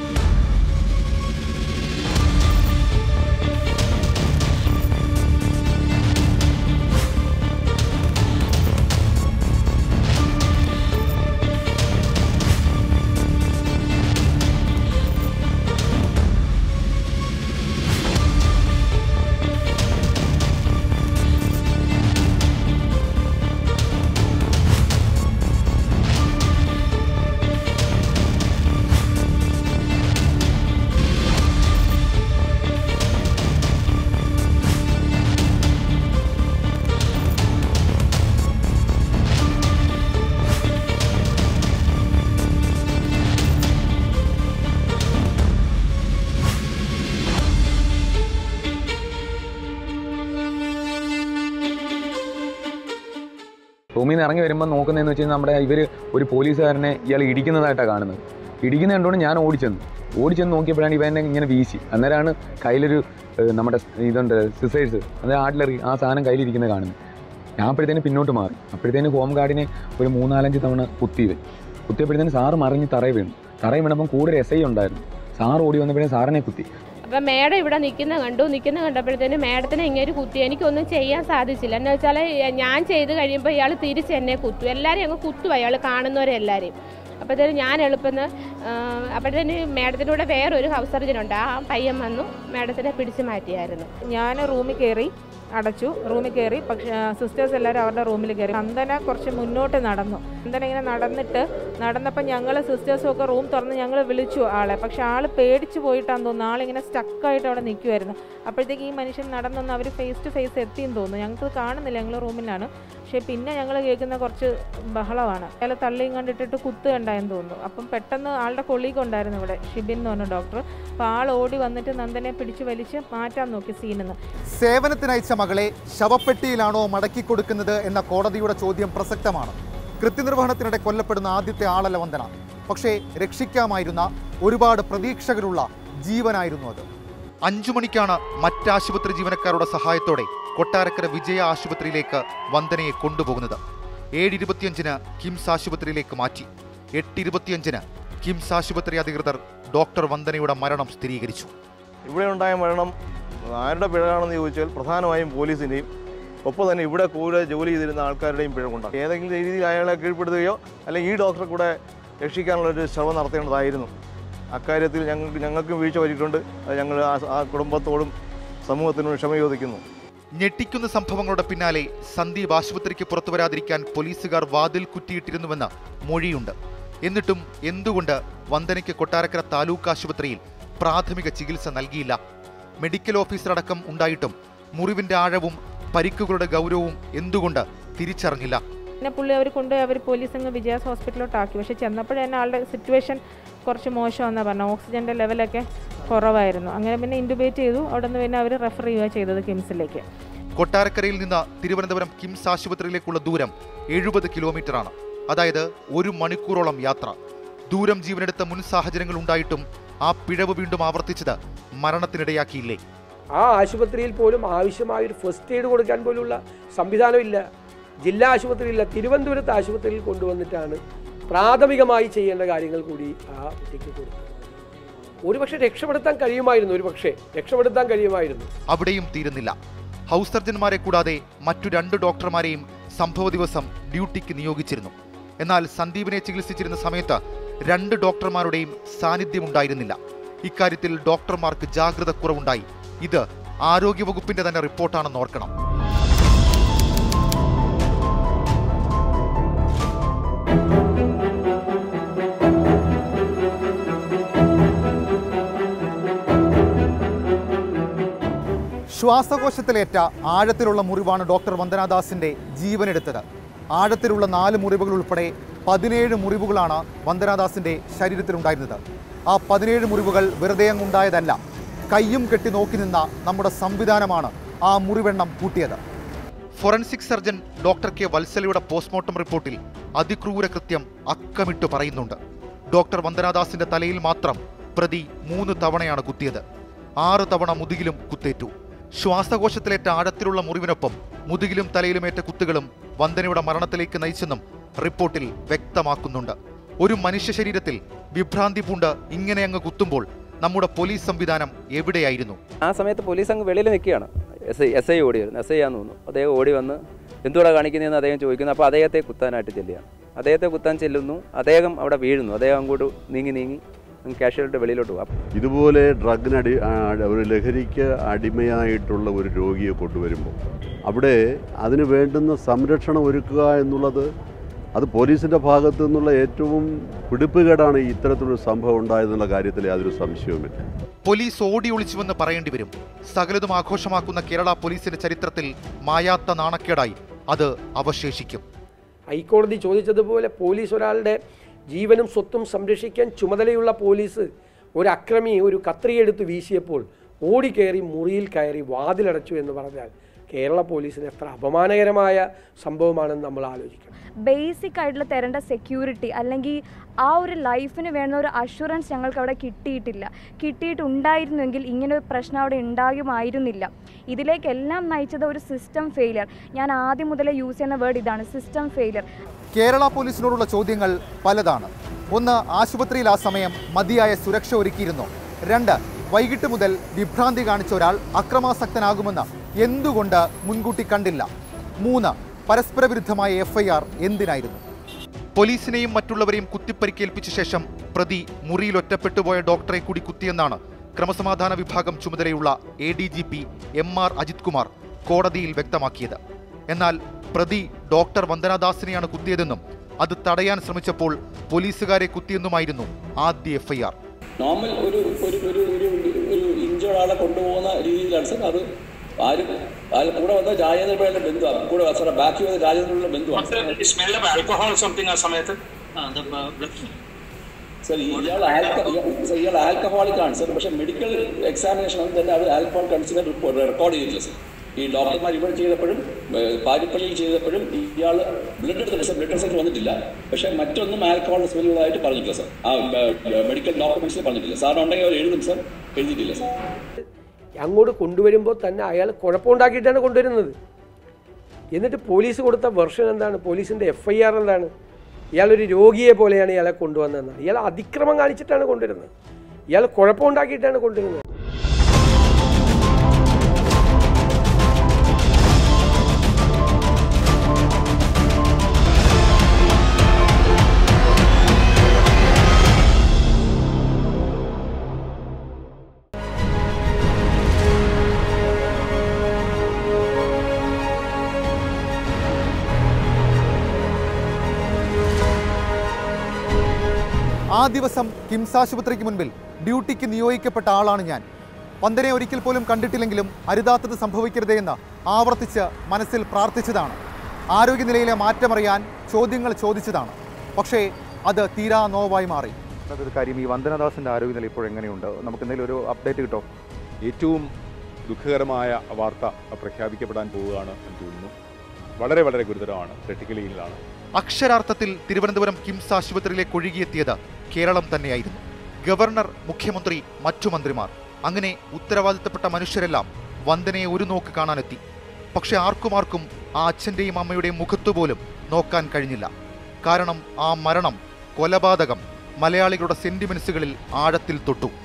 Speaker 10: റൂമിൽ നിന്ന് ഇറങ്ങി വരുമ്പോൾ നോക്കുന്നതെന്ന് വെച്ച് കഴിഞ്ഞാൽ നമ്മുടെ ഇവർ ഒരു പോലീസുകാരനെ ഇയാൾ ഇടിക്കുന്നതായിട്ടാണ് കാണുന്നത് ഇടിക്കുന്ന കണ്ടുകൊണ്ട് ഞാൻ ഓടിച്ചെന്നു ഓടിച്ചെന്ന് നോക്കിയപ്പോഴാണ് ഇവ എന്നെ ഇങ്ങനെ വീശി അന്നേരമാണ് കയ്യിലൊരു ഏഹ്, നമ്മുടെ ഇതുണ്ട് സിസേഴ്സ് അതായത് ആർട്ടിലറി ആ സാധനം കയ്യിലിരിക്കുന്നത് കാണുന്നത് ഞാൻ അപ്പോഴത്തേന് പിന്നോട്ട് മാറി അപ്പോഴത്തേന് ഹോം ഗാർഡിനെ ഒരു മൂന്നാലഞ്ച് തവണ കുത്തി ഇവൻ കുത്തിയപ്പോഴത്തേന് സാറ് മറിഞ്ഞ് തറയിൽ വീണു തറയിൽ വീണപ്പം കൂടെ ഒരു എസ് ഐ ഉണ്ടായിരുന്നു സാറ് ഓടി വന്നപ്പോഴേ സാറിനെ കുത്തി
Speaker 11: അപ്പം മേഡം ഇവിടെ നിൽക്കുന്ന കണ്ടു നിൽക്കുന്ന കണ്ടപ്പോഴത്തേന് മേഡത്തിനെ ഇങ്ങനെ കുത്തി എനിക്കൊന്നും ചെയ്യാൻ സാധിച്ചില്ല എന്ന് വെച്ചാൽ ഞാൻ ചെയ്ത് കഴിയുമ്പോൾ ഇയാൾ തിരിച്ച് എന്നെ കുത്തു എല്ലാവരെയും അങ്ങ് കുത്തുക അയാൾ കാണുന്നവരെല്ലാവരെയും അപ്പോഴത്തേന് ഞാൻ എളുപ്പം അപ്പോഴത്തേന് മേഡത്തിൻ്റെ കൂടെ വേറൊരു ഹൗസ് സർജൻ ഉണ്ട് ആ പയ്യൻ വന്നു മേഡത്തിനെ പിടിച്ചു മാറ്റിയായിരുന്നു
Speaker 12: ഞാൻ റൂമിൽ കയറി അടച്ചു റൂമിൽ കയറി പക്ഷേ സിസ്റ്റേഴ്സ് എല്ലാവരും അവരുടെ റൂമിൽ കയറി നന്ദന കുറച്ച് മുന്നോട്ട് നടന്നു നന്ദന ഇങ്ങനെ നടന്നിട്ട് നടന്നപ്പോൾ ഞങ്ങൾ സിസ്റ്റേഴ്സും ഒക്കെ റൂം തുറന്ന് ഞങ്ങൾ വിളിച്ചു ആളെ പക്ഷെ ആൾ പേടിച്ച് പോയിട്ടാന്ന് തോന്നുന്നു ആളിങ്ങനെ സ്റ്റക്കായിട്ട് അവിടെ നിൽക്കുമായിരുന്നു അപ്പോഴത്തേക്ക് ഈ മനുഷ്യൻ നടന്നൊന്ന് അവർ ഫേസ് ടു ഫേസ് എത്തിയെന്ന് തോന്നുന്നു ഞങ്ങൾക്ക് കാണുന്നില്ല ഞങ്ങൾ റൂമിലാണ് പക്ഷേ പിന്നെ ഞങ്ങൾ കേൾക്കുന്ന കുറച്ച് ബഹളമാണ് അയാൾ തള്ളിയും കണ്ടിട്ടിട്ട് കുത്തുകണ്ടായെന്ന് തോന്നുന്നു അപ്പം പെട്ടെന്ന് ആളുടെ കൊളീഗ് ഉണ്ടായിരുന്നു ഇവിടെ ഷിബിൻ എന്ന് പറഞ്ഞ ഡോക്ടർ അപ്പോൾ ആൾ ഓടി വന്നിട്ട് നന്ദനെ പിടിച്ച് വലിച്ച് മാറ്റാൻ നോക്കി സീനിൽ നിന്ന്
Speaker 1: സേവനത്തിനയച്ച മകളെ ശവപ്പെട്ടിയിലാണോ മടക്കി കൊടുക്കുന്നത് എന്ന കോടതിയുടെ ചോദ്യം പ്രസക്തമാണ് കൃത്യനിർവഹണത്തിനിടെ കൊല്ലപ്പെടുന്ന ആദ്യത്തെ ആളല്ല വന്ദന പക്ഷേ രക്ഷിക്കാമായിരുന്ന ഒരുപാട് പ്രതീക്ഷകളുള്ള ജീവനായിരുന്നു അത് അഞ്ചു മണിക്കാണ് മറ്റാശുപത്രി ജീവനക്കാരുടെ സഹായത്തോടെ കൊട്ടാരക്കര വിജയ ആശുപത്രിയിലേക്ക് വന്ദനയെ കൊണ്ടുപോകുന്നത് ഏഴ് ഇരുപത്തിയഞ്ചിന് കിംസ് ആശുപത്രിയിലേക്ക് മാറ്റി എട്ട് ഇരുപത്തിയഞ്ചിന് കിംസ് ആശുപത്രി അധികൃതർ ഡോക്ടർ വന്ദനയുടെ മരണം സ്ഥിരീകരിച്ചു
Speaker 13: ഇവിടെ ഉണ്ടായ മരണം ആരുടെ പിഴയാണെന്ന് ചോദിച്ചാൽ പ്രധാനമായും പോലീസിൻ്റെയും ഒപ്പം തന്നെ ഇവിടെ കൂടെ ജോലി ചെയ്തിരുന്ന ആൾക്കാരുടെയും പിഴവുണ്ടാകും ഏതെങ്കിലും രീതിയിൽ അയാളെ കീഴ്പ്പെടുത്തുകയോ അല്ലെങ്കിൽ ഈ ഡോക്ടറെ കൂടെ രക്ഷിക്കാനുള്ളൊരു ശ്രമം നടത്തേണ്ടതായിരുന്നു അക്കാര്യത്തിൽ ഞങ്ങൾക്ക് ഞങ്ങൾക്കും വീഴ്ച പറ്റിയിട്ടുണ്ട് അത് ഞങ്ങൾ ആ- ആ കുടുംബത്തോടും സമൂഹത്തിനോടും ക്ഷമ ചോദിക്കുന്നു
Speaker 1: ഞെട്ടിക്കുന്ന സംഭവങ്ങളുടെ പിന്നാലെ സന്ദീപ് ആശുപത്രിക്ക് പുറത്തു വരാതിരിക്കാൻ പോലീസുകാർ വാതിൽ കുറ്റിയിട്ടിരുന്നുവെന്ന് മൊഴിയുണ്ട് എന്നിട്ടും എന്തുകൊണ്ട് വന്ദനയ്ക്ക് കൊട്ടാരക്കര താലൂക്ക് ആശുപത്രിയിൽ പ്രാഥമിക ചികിത്സ നൽകിയില്ല മെഡിക്കൽ ഓഫീസറടക്കം ഉണ്ടായിട്ടും മുറിവിന്റെ ആഴവും പരിക്കുകളുടെ ഗൗരവവും എന്തുകൊണ്ട് തിരിച്ചറിഞ്ഞില്ല
Speaker 12: പിന്നെ പുള്ളി അവർ കൊണ്ടുപോയി അവർ പോലീസ് അങ്ങ് വിജയാസ് ഹോസ്പിറ്റലിലോട്ടാക്കി പക്ഷേ ചെന്നപ്പോഴേ തന്നെ ആളുടെ സിറ്റുവേഷൻ കുറച്ച് മോശമെന്നാണ് പറഞ്ഞത് ഓക്സിജൻ്റെ ലെവലൊക്കെ കുറവായിരുന്നു അങ്ങനെ പിന്നെ ഇൻറ്റുബേറ്റ് ചെയ്തു അവിടെ നിന്ന് പിന്നെ അവർ റെഫർ ചെയ്യുക ചെയ്തത് കിംസിലേക്ക്
Speaker 1: കൊട്ടാരക്കരയിൽ നിന്ന് തിരുവനന്തപുരം കിംസ് ആശുപത്രിയിലേക്കുള്ള ദൂരം എഴുപത് കിലോമീറ്ററാണ് അതായത് ഒരു മണിക്കൂറോളം യാത്ര ദൂരം ജീവനെടുത്ത മുൻ സാഹചര്യങ്ങൾ ഉണ്ടായിട്ടും ആ പിഴവ് വീണ്ടും ആവർത്തിച്ചത് മരണത്തിനിടയാക്കിയില്ലേ
Speaker 14: ആ ആശുപത്രിയിൽ പോലും ആവശ്യമായ ഒരു ഫസ്റ്റ് എയ്ഡ് കൊടുക്കാൻ പോലുള്ള സംവിധാനമില്ല ജില്ലാ ആശുപത്രിയില്ല തിരുവനന്തപുരത്ത് ആശുപത്രിയിൽ കൊണ്ടുവന്നിട്ടാണ് പ്രാഥമികമായി ചെയ്യേണ്ട കാര്യങ്ങൾ കൂടി ആ കുട്ടിക്ക് കൊടുത്തത് ഒരുപക്ഷെ രക്ഷപ്പെടുത്താൻ കഴിയുമായിരുന്നു ഒരുപക്ഷെ രക്ഷപ്പെടുത്താൻ കഴിയുമായിരുന്നു
Speaker 1: അവിടെയും തീരുന്നില്ല ഹൗസ് സർജന്മാരെ കൂടാതെ മറ്റു രണ്ട് ഡോക്ടർമാരെയും സംഭവ ദിവസം ഡ്യൂട്ടിക്ക് നിയോഗിച്ചിരുന്നു എന്നാൽ സന്ദീപിനെ ചികിത്സിച്ചിരുന്ന സമയത്ത് രണ്ട് ഡോക്ടർമാരുടെയും സാന്നിധ്യമുണ്ടായിരുന്നില്ല ഇക്കാര്യത്തിൽ ഡോക്ടർമാർക്ക് ജാഗ്രത കുറവുണ്ടായി ഇത് ആരോഗ്യവകുപ്പിന്റെ തന്നെ റിപ്പോർട്ടാണെന്ന് ഓർക്കണം ശ്വാസകോശത്തിലേറ്റ ആഴത്തിലുള്ള മുറിവാണ് ഡോക്ടർ വന്ദനാദാസിന്റെ ജീവനെടുത്തത് ആഴത്തിലുള്ള നാല് മുറിവുകൾ ഉൾപ്പെടെ പതിനേഴ് മുറിവുകളാണ് വന്ദനാദാസിന്റെ ശരീരത്തിലുണ്ടായിരുന്നത് ആ പതിനേഴ് മുറിവുകൾ വെറുതെ അങ്ങുണ്ടായതല്ല കയ്യും കെട്ടി നോക്കി നിന്ന നമ്മുടെ സംവിധാനമാണ് ആ മുറിവെണ്ണം കൂട്ടിയത് ഫോറൻസിക് സർജൻ ഡോക്ടർ കെ വത്സലയുടെ പോസ്റ്റ്മോർട്ടം റിപ്പോർട്ടിൽ അതിക്രൂര കൃത്യം അക്കമിട്ട് പറയുന്നുണ്ട് ഡോക്ടർ വന്ദനാദാസിന്റെ തലയിൽ മാത്രം പ്രതി മൂന്ന് തവണയാണ് കുത്തിയത് ആറ് തവണ മുതുകിലും കുത്തേറ്റു ശ്വാസകോശത്തിലേറ്റ ആഴത്തിലുള്ള മുറിവിനൊപ്പം മുതുകിലും തലയിലുമേറ്റ കുത്തുകളും വന്ദനയുടെ മരണത്തിലേക്ക് നയിച്ചെന്നും റിപ്പോർട്ടിൽ വ്യക്തമാക്കുന്നുണ്ട് ഒരു മനുഷ്യ ശരീരത്തിൽ വിഭ്രാന്തി പൂണ്ട് ഇങ്ങനെ അങ്ങ് കുത്തുമ്പോൾ നമ്മുടെ പോലീസ് സംവിധാനം എവിടെയായിരുന്നു
Speaker 15: ആ സമയത്ത് പോലീസ് അങ്ങ് വെളിയിൽ നിൽക്കുകയാണ് എസ് ഐ എസ് ഐ ഓടി വരുന്നു എസ് ഐ ആന്ന് തോന്നുന്നു അദ്ദേഹം ഓടി വന്ന് എന്തുകൂടെ കാണിക്കുന്നതെന്ന് അദ്ദേഹം ചോദിക്കുന്നു അപ്പോൾ അദ്ദേഹത്തെ കുത്താനായിട്ട് ചെല്ലുകയാണ് അദ്ദേഹത്തെ കുത്താൻ ചെല്ലുന്നു അദ്ദേഹം അവിടെ വീഴുന്നു അദ്ദേഹം അങ്ങോട്ട് നീങ്ങി നീങ്ങി കാഷ്വാലിറ്റി വെളിയിലോട്ട് പോകും
Speaker 16: ഇതുപോലെ ഡ്രഗിനടി ആ, ഒരു ലഹരിക്ക് അടിമയായിട്ടുള്ള ഒരു രോഗിയെ കൊണ്ടുവരുമ്പോൾ അവിടെ അതിന് വേണ്ടുന്ന സംരക്ഷണം ഒരുക്കുക എന്നുള്ളത് അത് പോലീസിൻ്റെ ഭാഗത്തു നിന്നുള്ള ഏറ്റവും പിടിപ്പുകേടാണ് ഈ ഇത്തരത്തിലൊരു സംഭവം ഉണ്ടായതെന്നുള്ള കാര്യത്തിൽ യാതൊരു സംശയവുമില്ല
Speaker 1: പോലീസ് ഓടി ഒളിച്ചുവെന്ന് പറയേണ്ടി വരും സകലതും ആഘോഷമാക്കുന്ന കേരള പോലീസിന്റെ ചരിത്രത്തിൽ മായാത്ത നാണക്കേടായി അത് അവശേഷിക്കും
Speaker 14: ഹൈക്കോടതി ചോദിച്ചതുപോലെ പോലീസ് ഒരാളുടെ ജീവനും സ്വത്തും സംരക്ഷിക്കാൻ ചുമതലയുള്ള പോലീസ് ഒരു അക്രമി ഒരു കത്രിയെടുത്ത് വീശിയപ്പോൾ ഓടിക്കയറി മുറിയിൽ കയറി വാതിലടച്ചു എന്ന് പറഞ്ഞാൽ കേരള പോലീസിന് എത്ര അപമാനകരമായ സംഭവമാണെന്ന് നമ്മൾ ആലോചിക്കണം
Speaker 3: ബേസിക് ആയിട്ടുള്ള തരേണ്ട സെക്യൂരിറ്റി അല്ലെങ്കിൽ ആ ഒരു ലൈഫിന് വേണ്ട ഒരു അഷുറൻസ് ഞങ്ങൾക്ക് അവിടെ കിട്ടിയിട്ടില്ല കിട്ടിയിട്ടുണ്ടായിരുന്നെങ്കിൽ ഇങ്ങനെ ഒരു പ്രശ്നം അവിടെ ഉണ്ടാകുമായിരുന്നില്ല ഇതിലേക്കെല്ലാം നയിച്ചത് ഒരു സിസ്റ്റം ഫെയിലിയർ ഞാൻ ആദ്യം മുതലേ യൂസ് ചെയ്യുന്ന വേർഡ് ഇതാണ് സിസ്റ്റം ഫെയിലിയർ
Speaker 1: കേരള പോലീസിനോടുള്ള ചോദ്യങ്ങൾ പലതാണ് ഒന്ന് ആശുപത്രിയിൽ ആ സമയം മതിയായ സുരക്ഷ ഒരുക്കിയിരുന്നു രണ്ട് വൈകിട്ട് മുതൽ വിഭ്രാന്തി കാണിച്ച ഒരാൾ അക്രമാസക്തനാകുമെന്ന് എന്തുകൊണ്ട് മുൻകൂട്ടി കണ്ടില്ല മൂന്ന് പരസ്പര വിരുദ്ധമായ എഫ്ഐആർ എന്തിനായിരുന്നു പോലീസിനെയും മറ്റുള്ളവരെയും കുത്തിപ്പരിക്കേൽപ്പിച്ച ശേഷം പ്രതി മുറിയിൽ ഒറ്റപ്പെട്ടുപോയ ഡോക്ടറെ കൂടി കുത്തിയെന്നാണ് ക്രമസമാധാന വിഭാഗം ചുമതലയുള്ള A D G P M R Ajith Kumar കോടതിയിൽ വ്യക്തമാക്കിയത് എന്നാൽ പ്രതി ഡോക്ടർ വന്ദനാദാസിനെയാണ് കുത്തിയതെന്നും അത് തടയാൻ ശ്രമിച്ചപ്പോൾ പോലീസുകാരെ കുത്തിയെന്നുമായിരുന്നു ആദ്യ എഫ്ഐആർ
Speaker 17: നോർമൽ ഒരു ഒരു ഒരു ഒരു ഒരു ഇഞ്ചോട് ആളെ കൊണ്ടുപോകുന്ന രീതിയിലാണ് സാർ അത് ആരും ആരും കൂടെ വന്ന രാജേന്ദ്രപിള്ളയുടെ ബന്ധുവാണ് കൂടെ സാറേ ബാക്കി വന്ന രാജേന്ദ്രപിള്ള ബന്ധുവാണ്
Speaker 18: സ്മെൽ ഓഫ് ആൽക്കഹോൾ സംതിങ് ആ സമയത്ത്
Speaker 17: സാർ ഇയാൾ സാർ ഇയാൾ ആൽക്കഹോളിക് ആണ് സാർ പക്ഷേ മെഡിക്കൽ എക്സാമിനേഷൻ ഒന്നും തന്നെ അവർ ആൽക്കഹോൾ കൺസിഡർ റെക്കോർഡ് ചെയ്തിട്ടില്ല സാർ ഈ ഡോക്ടർമാർ ഇവിടെ ചെയ്തപ്പോഴും ഏഹ്, പാരിപ്പള്ളിയിൽ ചെയ്തപ്പോഴും ഇയാൾ ബ്ലഡ് എടുത്തില്ല സാർ ബ്ലഡ് റിസൾട്ട് വന്നിട്ടില്ല പക്ഷേ മറ്റൊന്നും ആൽക്കഹോൾ സ്മെല്ലുള്ളതായിട്ട് പറഞ്ഞിട്ടില്ല സാർ ആ മെഡിക്കൽ ഡോക്യുമെന്റ്സിൽ പറഞ്ഞിട്ടില്ല സാറിനുണ്ടെങ്കിൽ അവർ എഴുതും സാർ എഴുതിയിട്ടില്ല സാർ
Speaker 14: അങ്ങോട്ട് കൊണ്ടുവരുമ്പോൾ തന്നെ അയാൾ കുഴപ്പമുണ്ടാക്കിയിട്ടാണ് കൊണ്ടുവരുന്നത് എന്നിട്ട് പോലീസ് കൊടുത്ത വെർഷൻ എന്താണ് പോലീസിൻ്റെ എഫ് ഐ ആർ എന്താണ് ഇയാളൊരു രോഗിയെ പോലെയാണ് ഇയാളെ കൊണ്ടുവന്നതെന്നാണ് ഇയാൾ അതിക്രമം കാണിച്ചിട്ടാണ് കൊണ്ടുവരുന്നത് ഇയാൾ കുഴപ്പമുണ്ടാക്കിയിട്ടാണ് കൊണ്ടുവരുന്നത്
Speaker 1: ആ ദിവസം കിംസ് ആശുപത്രിക്ക് മുൻപിൽ ഡ്യൂട്ടിക്ക് നിയോഗിക്കപ്പെട്ട ആളാണ് ഞാൻ പന്തനെ ഒരിക്കൽ പോലും കണ്ടിട്ടില്ലെങ്കിലും അരുതാത്തത് സംഭവിക്കരുതേ എന്ന് ആവർത്തിച്ച് മനസ്സിൽ പ്രാർത്ഥിച്ചതാണ് ആരോഗ്യനിലയിലെ മാറ്റമറിയാൻ ചോദ്യങ്ങൾ ചോദിച്ചതാണ് പക്ഷേ അത് തീരാ നോവായി മാറി
Speaker 19: അതൊരു കാര്യം ഈ വന്ദനദാസിന്റെ ആരോഗ്യനില ഇപ്പോൾ എങ്ങനെയുണ്ട് നമുക്ക് എന്തെങ്കിലും ഒരു അപ്ഡേറ്റ് കിട്ടോ
Speaker 20: ഏറ്റവും ദുഃഖകരമായ വാർത്ത പ്രഖ്യാപിക്കപ്പെടാൻ പോവുകയാണ് എന്ന് തോന്നുന്നു വളരെ വളരെ ഗുരുതരമാണ് ക്രിട്ടിക്കലിയിലാണ്
Speaker 1: അക്ഷരാർത്ഥത്തിൽ തിരുവനന്തപുരം കിംസ് ആശുപത്രിയിലേക്ക് ഒഴുകിയെത്തിയത് കേരളം തന്നെയായിരുന്നു ഗവർണർ മുഖ്യമന്ത്രി മറ്റു മന്ത്രിമാർ അങ്ങനെ ഉത്തരവാദിത്തപ്പെട്ട മനുഷ്യരെല്ലാം വന്ദനയെ ഒരു നോക്ക് കാണാനെത്തി പക്ഷെ ആർക്കും ആർക്കും ആ അച്ഛൻ്റെയും അമ്മയുടെയും മുഖത്തുപോലും നോക്കാൻ കഴിഞ്ഞില്ല കാരണം ആ മരണം കൊലപാതകം മലയാളികളുടെ സെന്റിമെന്റ്സുകളിൽ ആഴത്തിൽ തൊട്ടു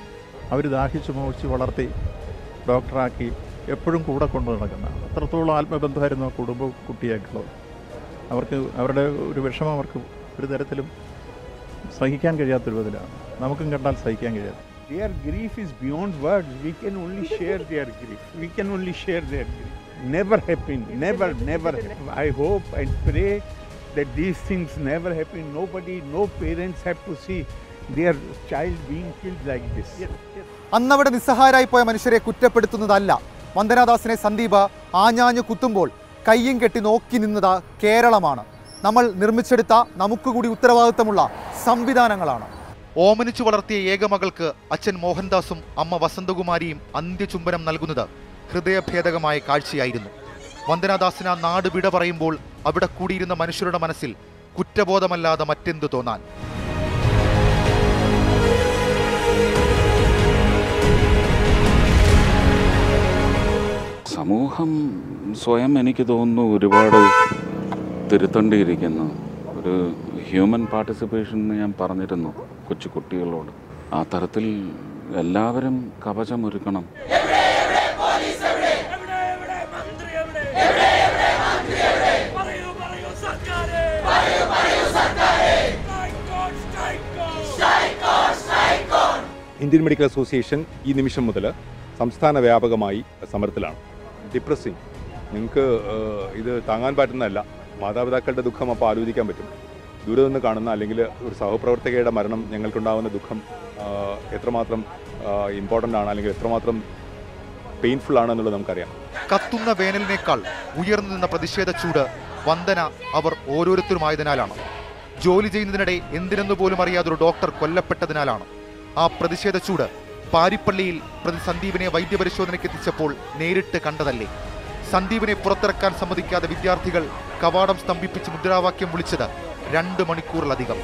Speaker 21: അവർ ദാഹിച്ച് മോഹിച്ച് വളർത്തി ഡോക്ടറാക്കി എപ്പോഴും കൂടെ കൊണ്ടു നടക്കുന്ന അത്രത്തോളം ആത്മബന്ധമായിരുന്നു ആ കുടുംബ കുട്ടിയായിട്ടുള്ളത് അവർക്ക് അവരുടെ ഒരു വിഷമം അവർക്ക് ഒരു തരത്തിലും സഹിക്കാൻ കഴിയാത്തൊരു വിധത്തിലാണ് നമുക്കും കണ്ടാൽ സഹിക്കാൻ കഴിയാത്ത
Speaker 20: Their grief is beyond words. We can only share their grief. We can only share their grief. Never happen. Never, never. I hope and pray that these things never happen. Nobody, no parents have to see their child being killed like this.
Speaker 1: അന്നവിടെ നിസ്സഹായരായി പോയ മനുഷ്യരെ കുറ്റപ്പെടുത്തുന്നതല്ല വന്ദനാദാസിനെ സന്ദീപ് ആഞ്ഞാഞ്ഞു കുത്തുമ്പോൾ കയ്യും കെട്ടി നോക്കി നിന്നത് കേരളമാണ് നമ്മൾ നിർമ്മിച്ചെടുത്ത നമുക്ക് കൂടി ഉത്തരവാദിത്തമുള്ള സംവിധാനങ്ങളാണ് ഓമനിച്ചു വളർത്തിയ ഏകമകൾക്ക് അച്ഛൻ മോഹൻദാസും അമ്മ വസന്തകുമാരിയും അന്ത്യചുംബനം നൽകുന്നത് ഹൃദയഭേദകമായ കാഴ്ചയായിരുന്നു വന്ദനാദാസിന് ആ നാട് വിട പറയുമ്പോൾ അവിടെ കൂടിയിരുന്ന മനുഷ്യരുടെ മനസ്സിൽ കുറ്റബോധമല്ലാതെ മറ്റെന്തു തോന്നാൻ
Speaker 22: സമൂഹം സ്വയം എനിക്ക് തോന്നുന്നു ഒരുപാട് തിരുത്തേണ്ടിയിരിക്കുന്നു ഒരു ഹ്യൂമൻ പാർട്ടിസിപ്പേഷൻ എന്ന് ഞാൻ പറഞ്ഞിരുന്നു കൊച്ചു കുട്ടികളോട് ആ തരത്തിൽ എല്ലാവരും കവചമൊരുക്കണം
Speaker 20: ഇന്ത്യൻ മെഡിക്കൽ അസോസിയേഷൻ ഈ നിമിഷം മുതൽ സംസ്ഥാന വ്യാപകമായി സമരത്തിലാണ് ഡിപ്രസിങ് നിങ്ങൾക്ക് ഇത് താങ്ങാൻ പറ്റുന്നതല്ല മാതാപിതാക്കളുടെ ദുഃഖം അപ്പോൾ ആലോചിക്കാൻ പറ്റും ദൂരെ നിന്ന് കാണുന്ന അല്ലെങ്കിൽ ഒരു സഹപ്രവർത്തകയുടെ മരണം ഞങ്ങൾക്കുണ്ടാകുന്ന ദുഃഖം ആ, എത്രമാത്രം ഇമ്പോർട്ടൻ്റ് ആണ് അല്ലെങ്കിൽ എത്രമാത്രം പെയിൻഫുൾ ആണ് എന്നുള്ളത് നമുക്കറിയാം
Speaker 1: കത്തുന്ന വേനലിനേക്കാൾ ഉയർന്നു നിന്ന പ്രതിഷേധ ചൂട് വന്ദന അവർ ഓരോരുത്തരുമായതിനാലാണ് ജോലി ചെയ്യുന്നതിനിടെ എന്തിനെന്ന് പോലും അറിയാതെ ഒരു ഡോക്ടർ കൊല്ലപ്പെട്ടതിനാലാണ് ആ പ്രതിഷേധ ചൂട് പാരിപ്പള്ളിയിൽ പ്രതി സന്ദീപിനെ വൈദ്യപരിശോധനയ്ക്ക് എത്തിച്ചപ്പോൾ നേരിട്ട് കണ്ടതല്ലേ സന്ദീപിനെ പുറത്തിറക്കാൻ സമ്മതിക്കാതെ വിദ്യാർത്ഥികൾ കവാടം സ്തംഭിപ്പിച്ച് മുദ്രാവാക്യം വിളിച്ചത് രണ്ട് മണിക്കൂറിലധികം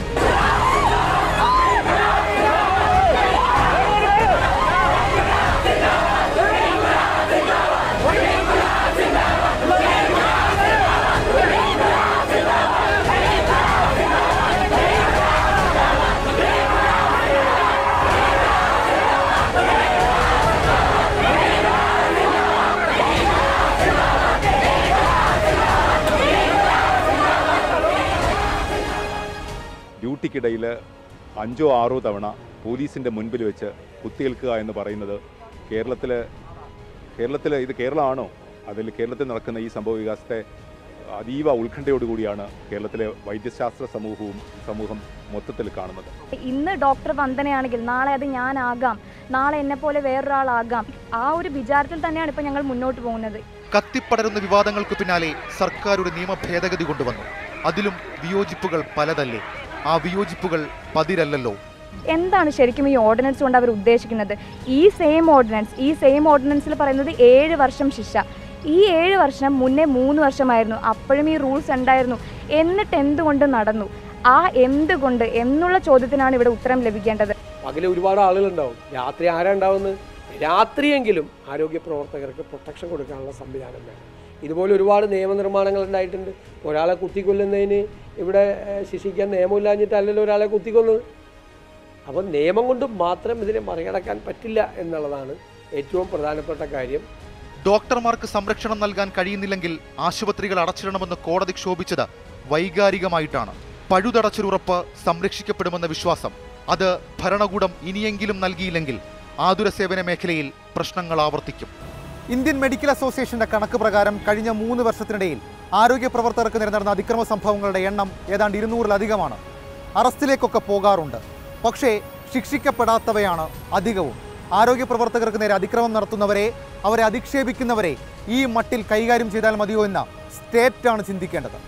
Speaker 20: ഡ്യൂട്ടിക്കിടയിൽ അഞ്ചോ ആറോ തവണ പോലീസിൻ്റെ മുൻപിൽ വെച്ച് കുത്തിയേൽക്കുക എന്ന് പറയുന്നത് കേരളത്തിൽ കേരളത്തിൽ ഇത് കേരളമാണോ അതിൽ കേരളത്തിൽ നടക്കുന്ന ഈ സംഭവ വികാസത്തെ അതീവ ഉത്കണ്ഠയോടുകൂടിയാണ് കേരളത്തിലെ വൈദ്യശാസ്ത്ര സമൂഹവും സമൂഹം മൊത്തത്തിൽ കാണുന്നത്
Speaker 3: ഇന്ന് ഡോക്ടർ വന്ദനയാണെങ്കിൽ നാളെ അത് ഞാനാകാം നാളെ എന്നെ പോലെ വേറൊരാളാകാം ആ ഒരു വിചാരത്തിൽ തന്നെയാണ് ഇപ്പം ഞങ്ങൾ മുന്നോട്ട് പോകുന്നത്
Speaker 1: കത്തിപ്പടരുന്ന വിവാദങ്ങൾക്ക് പിന്നാലെ സർക്കാർ ഒരു നിയമ ഭേദഗതി കൊണ്ടുവന്നു അതിലും വിയോജിപ്പുകൾ പലതല്ലേ ആ വിയോജിപ്പുകൾ പതിരല്ലല്ലോ
Speaker 3: എന്താണ് ശരിക്കും ഈ ഓർഡിനൻസ് കൊണ്ട് അവർ ഉദ്ദേശിക്കുന്നത് ഈ സെയിം ഓർഡിനൻസ് ഈ സെയിം ഓർഡിനൻസിൽ പറയുന്നത് ഏഴ് വർഷം ശിക്ഷ ഈ ഏഴ് വർഷം മുന്നേ മൂന്ന് വർഷമായിരുന്നു അപ്പോഴും ഈ റൂൾസ് ഉണ്ടായിരുന്നു എന്നിട്ട് എന്തുകൊണ്ട് നടന്നു ആ എന്തുകൊണ്ട് എന്നുള്ള ചോദ്യത്തിനാണ് ഇവിടെ ഉത്തരം ലഭിക്കേണ്ടത്
Speaker 14: പകല് ഒരുപാട് ആളുകളുണ്ടാവും രാത്രി ആരാ ഉണ്ടാവുന്നത് രാത്രിയെങ്കിലും ആരോഗ്യ പ്രവർത്തകർക്ക് പ്രൊട്ടക്ഷൻ കൊടുക്കാനുള്ള സംവിധാനം വേണം ഇതുപോലെ ഒരുപാട് നിയമനിർമ്മാണങ്ങൾ ഉണ്ടായിട്ടുണ്ട് ഒരാളെ കുത്തിക്കൊല്ലുന്നതിന് ഇവിടെ ഏഹ്, ശിക്ഷിക്കാൻ നിയമമില്ലാഞ്ഞിട്ടല്ലല്ലോ ഒരാളെ കുത്തിക്കൊന്നത് അപ്പോൾ നിയമം കൊണ്ട് മാത്രം ഇതിനെ മറികടക്കാൻ പറ്റില്ല എന്നുള്ളതാണ് ഏറ്റവും പ്രധാനപ്പെട്ട കാര്യം
Speaker 1: ഡോക്ടർമാർക്ക് സംരക്ഷണം നൽകാൻ കഴിയുന്നില്ലെങ്കിൽ ആശുപത്രികൾ അടച്ചിടണമെന്ന് കോടതി ക്ഷോഭിച്ചത് വൈകാരികമായിട്ടാണ് പഴുതടച്ചൊരുറപ്പ് സംരക്ഷിക്കപ്പെടുമെന്ന വിശ്വാസം അത് ഭരണകൂടം ഇനിയെങ്കിലും നൽകിയില്ലെങ്കിൽ ആതുര സേവന മേഖലയിൽ പ്രശ്നങ്ങൾ ആവർത്തിക്കും ഇന്ത്യൻ മെഡിക്കൽ അസോസിയേഷന്റെ കണക്ക് പ്രകാരം കഴിഞ്ഞ മൂന്ന് വർഷത്തിനിടയിൽ ആരോഗ്യ പ്രവർത്തകർക്ക് നേരെ നടന്ന അതിക്രമ സംഭവങ്ങളുടെ എണ്ണം ഏതാണ്ട് ഇരുന്നൂറിലധികമാണ് അറസ്റ്റിലേക്കൊക്കെ പോകാറുണ്ട് പക്ഷേ ശിക്ഷിക്കപ്പെടാത്തവയാണ് അധികവും ആരോഗ്യ പ്രവർത്തകർക്ക് നേരെ അതിക്രമം നടത്തുന്നവരെ അവരെ അധിക്ഷേപിക്കുന്നവരെ ഈ മട്ടിൽ കൈകാര്യം ചെയ്താൽ മതിയോ എന്ന സ്റ്റേറ്റാണ് ചിന്തിക്കേണ്ടത്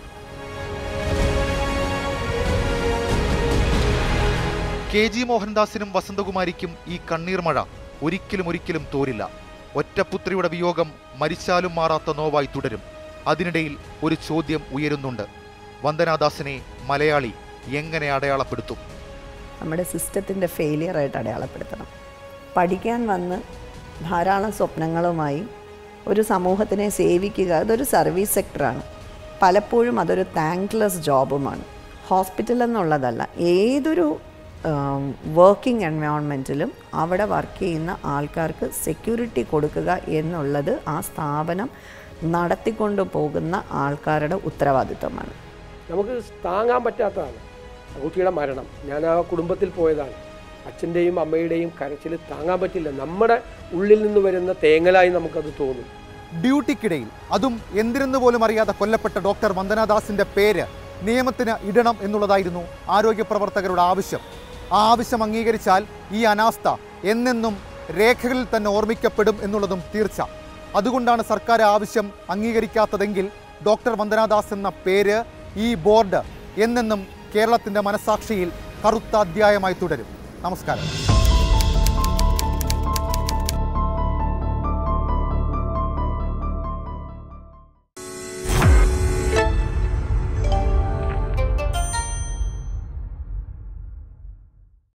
Speaker 1: കെ ജി മോഹൻദാസിനും വസന്തകുമാരിക്കും ഈ കണ്ണീർ മഴ ഒരിക്കലും ഒരിക്കലും തോരില്ല ഒറ്റപുത്രിയുടെ വിയോഗം മരിച്ചാലും മാറാത്ത നോവായി തുടരും അതിനിടയിൽ ഒരു ചോദ്യം ഉയരുന്നുണ്ട് വന്ദനാദാസിനെ മലയാളി എങ്ങനെ അടയാളപ്പെടുത്തും
Speaker 7: നമ്മുടെ സിസ്റ്റത്തിൻ്റെ ഫെയിലിയറായിട്ട് അടയാളപ്പെടുത്തണം പഠിക്കാൻ വന്ന് ധാരാളം സ്വപ്നങ്ങളുമായി ഒരു സമൂഹത്തിനെ സേവിക്കുക അതൊരു സർവീസ് സെക്ടറാണ് പലപ്പോഴും അതൊരു താങ്ക്ലെസ് ജോബുമാണ് ഹോസ്പിറ്റൽ എന്നുള്ളതല്ല ഏതൊരു വർക്കിംഗ് എൻവയോൺമെൻറ്റിലും അവിടെ വർക്ക് ചെയ്യുന്ന ആൾക്കാർക്ക് സെക്യൂരിറ്റി കൊടുക്കുക എന്നുള്ളത് ആ സ്ഥാപനം നടത്തിക്കൊണ്ടു പോകുന്ന ആൾക്കാരുടെ ഉത്തരവാദിത്വമാണ്
Speaker 14: നമുക്ക് താങ്ങാൻ പറ്റാത്തതാണ് ആ കുട്ടിയുടെ മരണം ഞാൻ ആ കുടുംബത്തിൽ പോയതാണ് അച്ഛൻ്റെയും അമ്മയുടെയും കരച്ചിൽ താങ്ങാൻ പറ്റില്ല നമ്മുടെ ഉള്ളിൽ നിന്ന് വരുന്ന തേങ്ങലായി നമുക്കത് തോന്നും
Speaker 1: ഡ്യൂട്ടിക്കിടയിൽ അതും എന്തിനെന്ന് പോലും അറിയാതെ കൊല്ലപ്പെട്ട ഡോക്ടർ വന്ദനാദാസിന്റെ പേര് നിയമത്തിന് ഇടണം എന്നുള്ളതായിരുന്നു ആരോഗ്യ പ്രവർത്തകരുടെ ആവശ്യം ആ ആവശ്യം അംഗീകരിച്ചാൽ ഈ അനാസ്ഥ എന്നെന്നും രേഖകളിൽ തന്നെ ഓർമ്മിക്കപ്പെടും എന്നുള്ളതും തീർച്ച അതുകൊണ്ടാണ് സർക്കാർ ആവശ്യം അംഗീകരിക്കാത്തതെങ്കിൽ ഡോക്ടർ വന്ദനാദാസ് എന്ന പേര് ഈ ബോർഡ് എന്നെന്നും കേരളത്തിന്റെ മനസാക്ഷിയിൽ കറുത്ത അധ്യായമായി തുടരും നമസ്കാരം